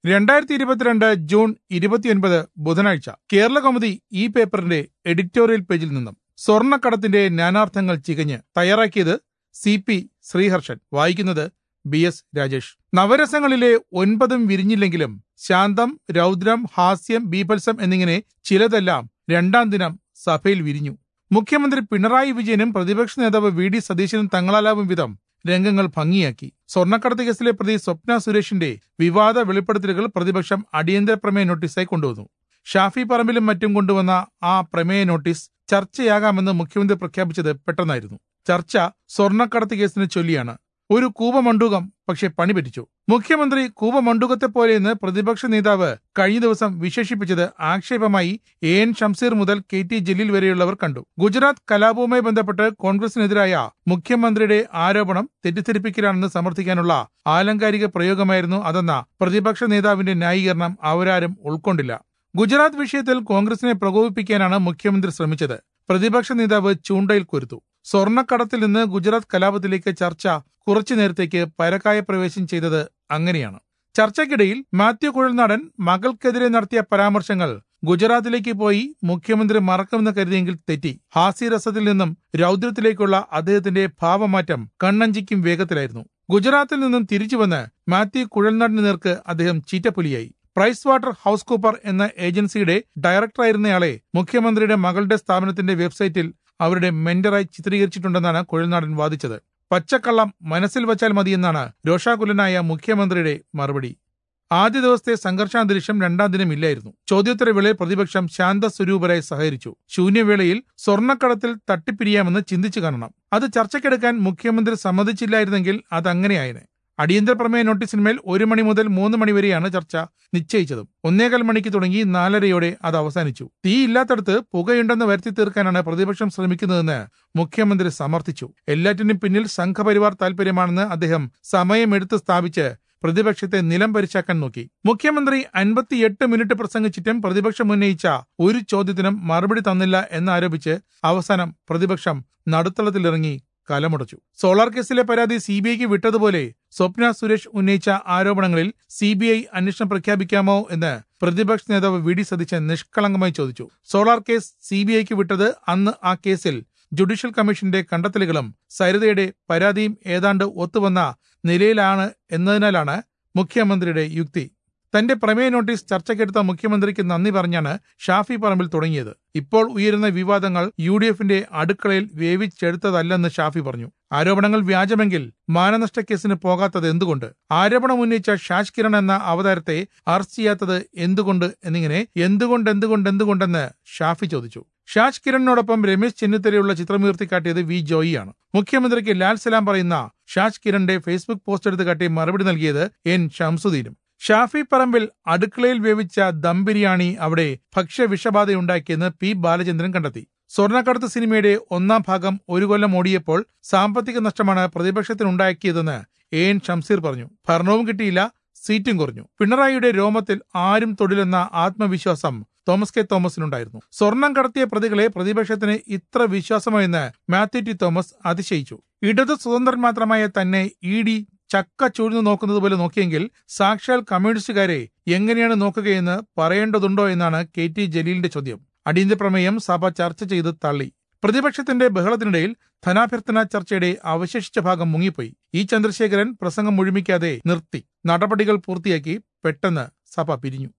രണ്ടായിരത്തി ഇരുപത്തിരണ്ട് ജൂൺ ഇരുപത്തിയൊൻപത് ബുധനാഴ്ച കേരള കൗമുദി ഈ പേപ്പറിന്റെ എഡിറ്റോറിയൽ പേജിൽ നിന്നും സ്വർണ്ണക്കടത്തിന്റെ നാനാർത്ഥങ്ങൾ ചികഞ്ഞ് തയ്യാറാക്കിയത് സി പി ശ്രീഹർഷൻ വായിക്കുന്നത് ബി എസ് രാജേഷ് നവരസങ്ങളിലെ ഒൻപതും വിരിഞ്ഞില്ലെങ്കിലും ശാന്തം രൗദ്രം ഹാസ്യം ബീഭത്സം എന്നിങ്ങനെ ചിലതെല്ലാം രണ്ടാം ദിനം സഭയിൽ വിരിഞ്ഞു മുഖ്യമന്ത്രി പിണറായി വിജയനും പ്രതിപക്ഷ നേതാവ് വി ഡി സതീശനും തങ്ങളാലാവും വിധം രംഗങ്ങൾ ഭംഗിയാക്കി സ്വർണ്ണക്കടത്ത് കേസിലെ പ്രതി സ്വപ്ന സുരേഷിന്റെ വിവാദ വെളിപ്പെടുത്തലുകൾ പ്രതിപക്ഷം അടിയന്തര പ്രമേയ നോട്ടീസായി കൊണ്ടുവന്നു ഷാഫി പറമ്പിലും മറ്റും കൊണ്ടുവന്ന ആ പ്രമേയ നോട്ടീസ് ചർച്ചയാകാമെന്ന് മുഖ്യമന്ത്രി പ്രഖ്യാപിച്ചത് പെട്ടെന്നായിരുന്നു ചർച്ച സ്വർണ്ണക്കടത്ത് കേസിനെ ചൊല്ലിയാണ് ഒരു കൂപമണ്ഡൂകം പക്ഷെ പണി പറ്റിച്ചു മുഖ്യമന്ത്രി കൂപമണ്ഡൂകത്തെ പോലെയെന്ന് പ്രതിപക്ഷ നേതാവ് കഴിഞ്ഞ ദിവസം വിശേഷിപ്പിച്ചത് ആക്ഷേപമായി എ എൻ ഷംസീർ മുതൽ കെ ടി ജലീൽ വരെയുള്ളവർ കണ്ടു ഗുജറാത്ത് കലാപവുമായി ബന്ധപ്പെട്ട് കോൺഗ്രസിനെതിരായ മുഖ്യമന്ത്രിയുടെ ആരോപണം തെറ്റിദ്ധരിപ്പിക്കലാണെന്ന് സമർത്ഥിക്കാനുള്ള ആലങ്കാരിക പ്രയോഗമായിരുന്നു അതെന്ന പ്രതിപക്ഷ നേതാവിന്റെ ന്യായീകരണം അവരാരും ഉൾക്കൊണ്ടില്ല ഗുജറാത്ത് വിഷയത്തിൽ കോൺഗ്രസിനെ പ്രകോപിപ്പിക്കാനാണ് മുഖ്യമന്ത്രി ശ്രമിച്ചത് പ്രതിപക്ഷ നേതാവ് ചൂണ്ടയിൽ കൊരുത്തു സ്വർണ്ണക്കടത്തിൽ നിന്ന് ഗുജറാത്ത് കലാപത്തിലേക്ക് ചർച്ച കുറച്ചു നേരത്തേക്ക് പരക്കായ പ്രവേശം ചെയ്തത് അങ്ങനെയാണ് ചർച്ചയ്ക്കിടയിൽ മാത്യു കുഴൽനാടൻ മകൾക്കെതിരെ നടത്തിയ പരാമർശങ്ങൾ ഗുജറാത്തിലേക്ക് പോയി മുഖ്യമന്ത്രി മറക്കുമെന്ന് കരുതിയെങ്കിൽ തെറ്റി ഹാസ്യരസത്തിൽ നിന്നും രൗദ്രത്തിലേക്കുള്ള അദ്ദേഹത്തിന്റെ ഭാവമാറ്റം കണ്ണഞ്ചിക്കും വേഗത്തിലായിരുന്നു ഗുജറാത്തിൽ നിന്നും തിരിച്ചുവന്ന് മാത്യു കുഴൽനാടിന് നേർക്ക് അദ്ദേഹം ചീറ്റപ്പുലിയായി പ്രൈസ് വാട്ടർ ഹൗസ് കൂപ്പർ എന്ന ഏജൻസിയുടെ ഡയറക്ടറായിരുന്നയാളെ മുഖ്യമന്ത്രിയുടെ മകളുടെ സ്ഥാപനത്തിന്റെ വെബ്സൈറ്റിൽ അവരുടെ മെന്ററായി ചിത്രീകരിച്ചിട്ടുണ്ടെന്നാണ് കുഴൽനാടൻ വാദിച്ചത് പച്ചക്കള്ളം മനസ്സിൽ വച്ചാൽ മതിയെന്നാണ് രോഷാകുലനായ മുഖ്യമന്ത്രിയുടെ മറുപടി ആദ്യ ദിവസത്തെ സംഘർഷാന്തരീക്ഷം രണ്ടാം ദിനം ഇല്ലായിരുന്നു ചോദ്യോത്തരവേളയിൽ പ്രതിപക്ഷം ശാന്തസ്വരൂപരായി സഹകരിച്ചു ശൂന്യവേളയിൽ സ്വർണ്ണക്കടത്തിൽ തട്ടിപ്പിരിയാമെന്ന് ചിന്തിച്ചു കാണണം അത് ചർച്ചയ്ക്കെടുക്കാൻ മുഖ്യമന്ത്രി സമ്മതിച്ചില്ലായിരുന്നെങ്കിൽ അതങ്ങനെയായനെ അടിയന്തര പ്രമേയ നോട്ടീസിന്മേൽ ഒരു മണി മുതൽ മൂന്ന് മണി വരെയാണ് ചർച്ച നിശ്ചയിച്ചതും ഒന്നേകാൽ മണിക്ക് തുടങ്ങി നാലരയോടെ അത് അവസാനിച്ചു തീയില്ലാത്തടത്ത് പുകയുണ്ടെന്ന് വരുത്തി തീർക്കാനാണ് പ്രതിപക്ഷം ശ്രമിക്കുന്നതെന്ന് മുഖ്യമന്ത്രി സമർത്ഥിച്ചു എല്ലാറ്റിനും പിന്നിൽ സംഘപരിവാർ താൽപര്യമാണെന്ന് അദ്ദേഹം സമയമെടുത്ത് സ്ഥാപിച്ച് പ്രതിപക്ഷത്തെ നിലം പരിച്ചാക്കാൻ നോക്കി മുഖ്യമന്ത്രി അൻപത്തിയെട്ട് മിനിറ്റ് പ്രസംഗിച്ചിട്ടും പ്രതിപക്ഷം ഉന്നയിച്ച ഒരു ചോദ്യത്തിനും മറുപടി തന്നില്ല എന്നാരോപിച്ച് അവസാനം പ്രതിപക്ഷം നടുത്തളത്തിലിറങ്ങി കലമുടച്ചു സോളാർ കേസിലെ പരാതി സി ബി ഐക്ക് വിട്ടതുപോലെ സ്വപ്ന സുരേഷ് ഉന്നയിച്ച ആരോപണങ്ങളിൽ സി ബി ഐ അന്വേഷണം പ്രഖ്യാപിക്കാമോ എന്ന് പ്രതിപക്ഷ നേതാവ് വി ഡി സതീശൻ നിഷ്കളങ്കമായി ചോദിച്ചു സോളാർ കേസ് സി ബി ഐക്ക് വിട്ടത് അന്ന് ആ കേസിൽ ജുഡീഷ്യൽ കമ്മീഷന്റെ കണ്ടെത്തലുകളും സരിതയുടെ പരാതിയും ഏതാണ്ട് ഒത്തുവന്ന നിലയിലാണ് എന്നതിനാലാണ് മുഖ്യമന്ത്രിയുടെ യുക്തി തന്റെ പ്രമേയ നോട്ടീസ് ചർച്ചയ്ക്കെടുത്ത മുഖ്യമന്ത്രിക്ക് നന്ദി പറഞ്ഞാണ് ഷാഫി പറമ്പിൽ തുടങ്ങിയത് ഇപ്പോൾ ഉയരുന്ന വിവാദങ്ങൾ യു ഡി എഫിന്റെ അടുക്കളയിൽ വേവിച്ചെടുത്തതല്ലെന്ന് ഷാഫി പറഞ്ഞു ആരോപണങ്ങൾ വ്യാജമെങ്കിൽ മാനനഷ്ട കേസിന് പോകാത്തത് എന്തുകൊണ്ട് ആരോപണം ഉന്നയിച്ച ഷാജ് കിരൺ എന്ന അവതാരത്തെ അറസ്റ്റ് ചെയ്യാത്തത് എന്തുകൊണ്ട് എന്നിങ്ങനെ എന്തുകൊണ്ട് എന്തുകൊണ്ട് എന്തുകൊണ്ടെന്ന് ഷാഫി ചോദിച്ചു ഷാജ് കിരണിനോടൊപ്പം രമേശ് ചെന്നിത്തലയുള്ള ചിത്രമുയർത്തിക്കാട്ടിയത് വി ജോയിയാണ് മുഖ്യമന്ത്രിക്ക് ലാൽ സലാം പറയുന്ന ഷാജ് കിരണിന്റെ ഫേസ്ബുക്ക് പോസ്റ്റ് എടുത്ത് കാട്ടി മറുപടി നൽകിയത് എൻ ഷംസുദ്ദീനും ഷാഫി പറമ്പിൽ അടുക്കളയിൽ വേവിച്ച ദം ബിരിയാണി അവിടെ ഭക്ഷ്യവിഷബാധയുണ്ടാക്കിയെന്ന് പി ബാലചന്ദ്രൻ കണ്ടെത്തി സ്വർണ്ണക്കടത്ത് സിനിമയുടെ ഒന്നാം ഭാഗം ഒരു കൊല്ലം ഓടിയപ്പോൾ സാമ്പത്തിക നഷ്ടമാണ് പ്രതിപക്ഷത്തിനുണ്ടാക്കിയതെന്ന് എ എൻ ഷംസീർ പറഞ്ഞു ഭരണവും കിട്ടിയില്ല സീറ്റും കുറഞ്ഞു പിണറായിയുടെ രോമത്തിൽ ആരും തൊടിലെന്ന ആത്മവിശ്വാസം തോമസ് കെ തോമസിനുണ്ടായിരുന്നു സ്വർണം കടത്തിയ പ്രതികളെ പ്രതിപക്ഷത്തിന് ഇത്ര വിശ്വാസമായെന്ന് മാത്യു ടി തോമസ് അതിശയിച്ചു ഇടതു സ്വതന്ത്രൻ മാത്രമായ തന്നെ ഇ ഡി ചക്ക ചൂഴ്ന്നു നോക്കുന്നത് പോലെ നോക്കിയെങ്കിൽ സാക്ഷാൽ കമ്മ്യൂണിസ്റ്റുകാരെ എങ്ങനെയാണ് നോക്കുകയെന്ന് പറയേണ്ടതുണ്ടോ എന്നാണ് കെ ടി ജലീലിന്റെ ചോദ്യം അടിയന്തര പ്രമേയം സഭ ചർച്ച ചെയ്ത് തള്ളി പ്രതിപക്ഷത്തിന്റെ ബഹളത്തിനിടയിൽ ധനാഭ്യർത്ഥന ചർച്ചയുടെ അവശേഷിച്ച ഭാഗം മുങ്ങിപ്പോയി ഇ ചന്ദ്രശേഖരൻ പ്രസംഗം മുഴുമിക്കാതെ നിർത്തി നടപടികൾ പൂർത്തിയാക്കി പെട്ടെന്ന് സഭ പിരിഞ്ഞു